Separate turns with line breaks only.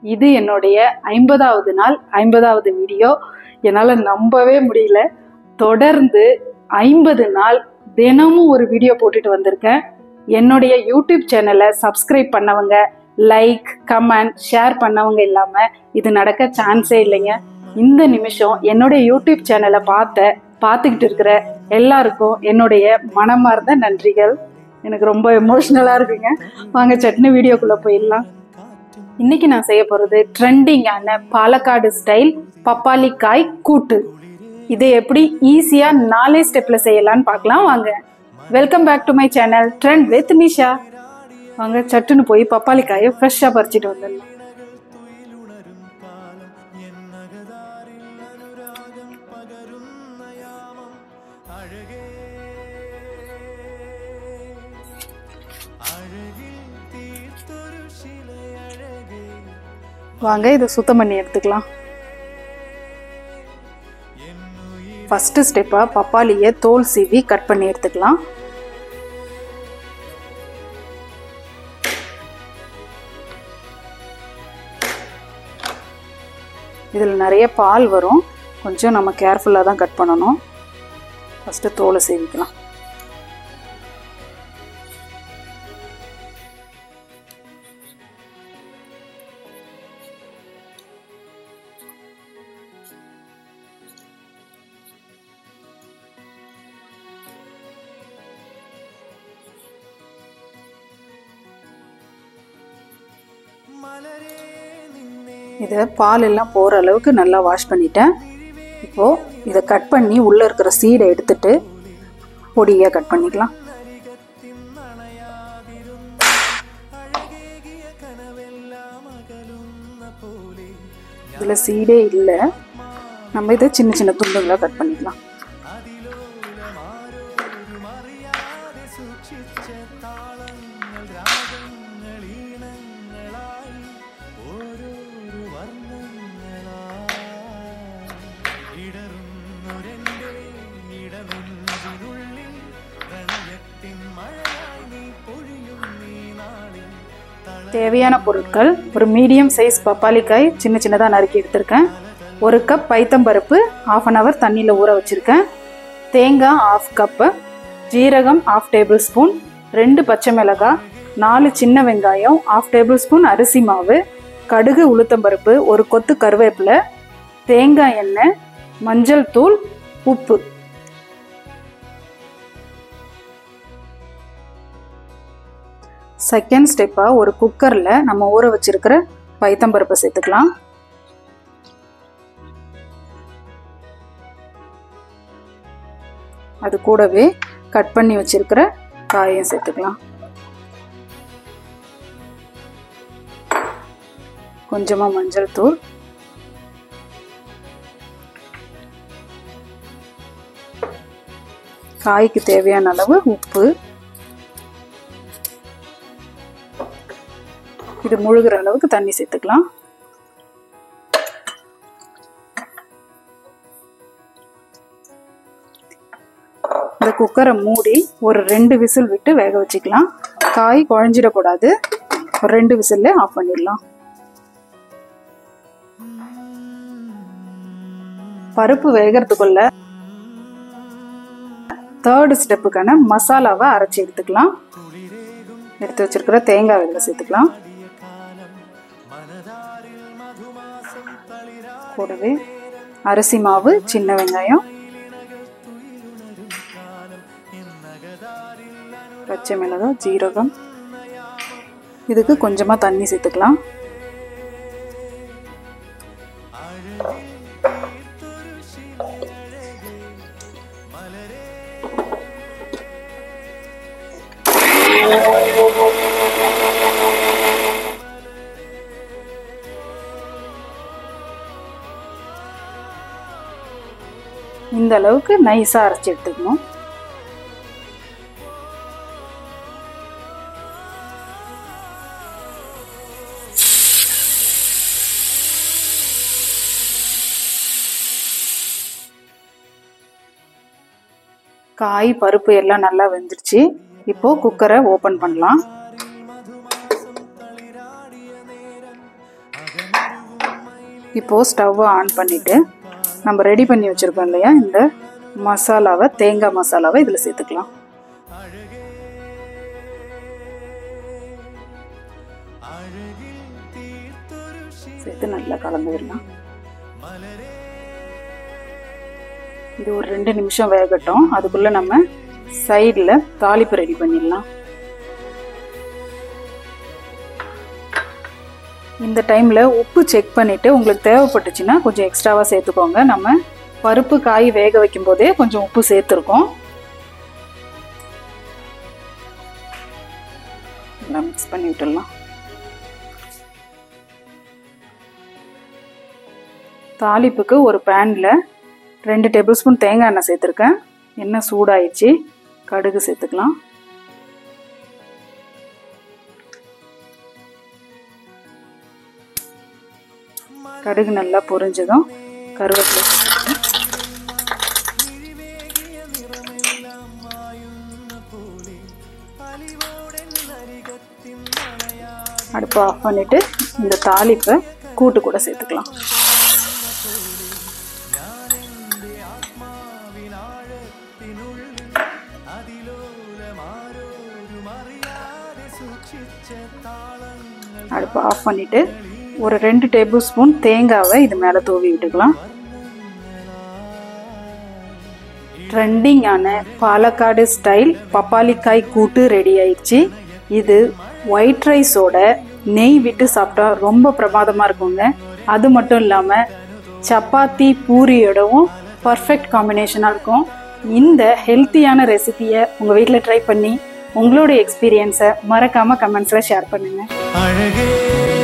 இது என்னுடைய ஐம்பதாவது நாள் ஐம்பதாவது வீடியோ என்னால் நம்பவே முடியல தொடர்ந்து ஐம்பது நாள் தினமும் ஒரு வீடியோ போட்டுட்டு வந்திருக்கேன் என்னுடைய யூடியூப் சேனலை சப்ஸ்கிரைப் பண்ணவங்க லைக் கமெண்ட் ஷேர் பண்ணவங்க இல்லாமல் இது நடக்க சான்ஸே இல்லைங்க இந்த நிமிஷம் என்னுடைய யூடியூப் சேனலை பார்த்த பார்த்துக்கிட்டு இருக்கிற எல்லாருக்கும் என்னுடைய மனமார்ந்த நன்றிகள் எனக்கு ரொம்ப எமோஷ்னலாக இருக்குங்க வாங்க சட்னி வீடியோக்குள்ளே போயிடலாம் இன்னைக்கு நான் செய்ய போகிறது ட்ரெண்டிங்கான பாலக்காடு ஸ்டைல் பப்பாளி காய் கூட்டு இதை எப்படி ஈஸியாக நாலே ஸ்டெப்பில் செய்யலாம்னு பார்க்கலாம் வாங்க welcome back to my channel trend with Nisha வாங்க சட்டுன்னு போய் பப்பாளி காயை ஃப்ரெஷ்ஷாக பறிச்சிட்டு வந்துடலாம் வாங்க இதை சுத்தம் பண்ணி எடுத்துக்கலாம் ஃபஸ்ட்டு ஸ்டெப்பாக பப்பாளியை தோல் சீவி கட் பண்ணி எடுத்துக்கலாம் இதில் நிறைய பால் வரும் கொஞ்சம் நம்ம கேர்ஃபுல்லாக தான் கட் பண்ணணும் ஃபஸ்ட்டு தோலை சீவிக்கலாம் இதை பால் எல்லாம் போகிற அளவுக்கு நல்லா வாஷ் பண்ணிட்டேன் இப்போது இதை கட் பண்ணி உள்ளே இருக்கிற சீடை எடுத்துட்டு பொடியாக கட் பண்ணிக்கலாம் இதில் சீடே இல்லை நம்ம இதை சின்ன சின்ன துண்டுங்களாக கட் பண்ணிக்கலாம் தேவையான பொருட்கள் ஒரு மீடியம் சைஸ் பப்பாளிக்காய் சின்ன சின்னதாக நறுக்கி எடுத்திருக்கேன் ஒரு கப் பைத்தம்பருப்பு ஆஃப் அன் ஹவர் தண்ணியில் ஊற வச்சுருக்கேன் தேங்காய் ஆஃப் கப்பு ஜீரகம் ஆஃப் டேபிள் ஸ்பூன் ரெண்டு பச்சை மிளகாய் நாலு சின்ன வெங்காயம் ஆஃப் டேபிள் ஸ்பூன் அரிசி மாவு கடுகு உளுத்தம்பருப்பு ஒரு கொத்து கருவேப்பிலை தேங்காய் எண்ணெய் மஞ்சள் தூள் உப்பு செகண்ட் ஸ்டெப்பாக ஒரு குக்கரில் நம்ம ஊற வச்சிருக்கிற பைத்தம்பருப்பை சேர்த்துக்கலாம் அது கூடவே கட் பண்ணி வச்சிருக்கிற காயையும் சேர்த்துக்கலாம் கொஞ்சமாக மஞ்சள் தூள் காய்க்கு தேவையான அளவு உப்பு இது முழுகிற அளவுக்கு தண்ணி சேர்த்துக்கலாம் இந்த குக்கரை மூடி ஒரு ரெண்டு விசில் விட்டு வேக வச்சுக்கலாம் காய் குழஞ்சிடக்கூடாது ஒரு ரெண்டு விசில்ல ஆஃப் பண்ணிடலாம் பருப்பு வேகிறதுக்குள்ள தேர்டு ஸ்டெப்புக்கான மசாலாவை அரைச்சி எடுத்துக்கலாம் எடுத்து வச்சிருக்கிற தேங்காய் வெள்ளை சேர்த்துக்கலாம் கூடவே அரிசி மாவு சின்ன வெங்காயம் பச்சை மிளகாய் ஜீரகம் இதுக்கு கொஞ்சமாக தண்ணி சேர்த்துக்கலாம் இந்த அளவுக்கு நைஸாக அரைச்சி எடுத்துக்கணும் காய் பருப்பு எல்லாம் நல்லா வெந்துருச்சு இப்போ குக்கரை ஓப்பன் பண்ணலாம் இப்போது ஸ்டவ்வை ஆன் பண்ணிவிட்டு நம்ம ரெடி பண்ணி வச்சுருக்கோம் இல்லையா இந்த மசாலாவை தேங்காய் மசாலாவை இதில் சேர்த்துக்கலாம் சேர்த்து நல்லா கலந்து விடலாம் இது ஒரு ரெண்டு நிமிஷம் வேகட்டும் அதுக்குள்ளே நம்ம சைடில் தாளிப்பு ரெடி பண்ணிடலாம் இந்த டைமில் உப்பு செக் பண்ணிவிட்டு உங்களுக்கு தேவைப்பட்டுச்சுன்னா கொஞ்சம் எக்ஸ்ட்ராவாக சேர்த்துக்கோங்க நம்ம பருப்பு காய் வேக வைக்கும் போதே கொஞ்சம் உப்பு சேர்த்துருக்கோம் எல்லாம் மிக்ஸ் பண்ணி விட்டுடலாம் தாளிப்புக்கு ஒரு பேனில் ரெண்டு டேபிள் ஸ்பூன் தேங்காய் எண்ணெய் சேர்த்துருக்கேன் எண்ணெய் சூடாயிடுச்சு கடுகு சேர்த்துக்கலாம் கடுகு நல்லா பொரிஞ்சதும் கருவேப்பிலை சேர்த்துக்கலாம் அடுப்பு ஆஃப் பண்ணிட்டு இந்த தாளிப்பை கூட்டு கூட சேர்த்துக்கலாம் அடுப்பு ஆஃப் பண்ணிட்டு ஒரு ரெண்டு டேபிள் ஸ்பூன் தேங்காவை இது மேலே தூவி விட்டுக்கலாம் ட்ரெண்டிங்கான பாலக்காடு ஸ்டைல் பப்பாளிக்காய் கூட்டு ரெடி ஆயிடுச்சு இது ஒயிட் ரைஸோட நெய் விட்டு சாப்பிட்டா ரொம்ப பிரமாதமாக இருக்குங்க அது மட்டும் இல்லாமல் சப்பாத்தி பூரியோடவும் பர்ஃபெக்ட் காம்பினேஷனாக இருக்கும் இந்த ஹெல்த்தியான ரெசிபியை உங்கள் வீட்டில் ட்ரை பண்ணி உங்களோட எக்ஸ்பீரியன்ஸை மறக்காமல் கமெண்ட்ஸில் ஷேர் பண்ணுங்கள்
அழகே